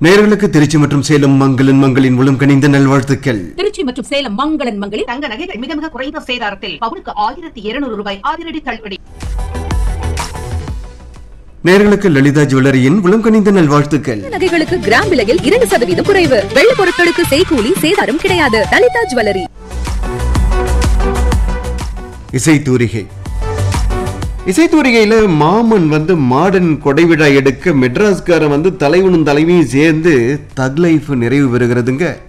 நேர்களுக்கு திருச்சி மற்றும் சேலம் மங்களன் மங்களின் உளம் கனிந்த நல்வாழ்த்துக்கள் திருச்சி மற்றும் சேலம் மங்களன் மங்களில் தங்க நகைகள் மிக மிக குறைந்த சேதாரத்தில் பவுனுக்கு ஆயிரத்தி இருநூறு ரூபாய் அதிரடி தள்ளுபடி நேர்களுக்கு லலிதா ஜுவல்லரியின் உளம் கனிந்த நல்வாழ்த்துக்கள் நகைகளுக்கு கிராம் விலையில் இரண்டு சதவீதம் குறைவு வெள்ளி பொருட்களுக்கு செய்கூலி சேதாரம் கிடையாது லலிதா ஜுவல்லரி இசைத்தூரிகை இசைத்தூரிகையில மாமன் வந்து மாடன் கொடைவிழா எடுக்க மெட்ராஸ்காரன் வந்து தலைவனும் தலைவியும் சேர்ந்து தக் லைஃப் நிறைவு பெறுகிறதுங்க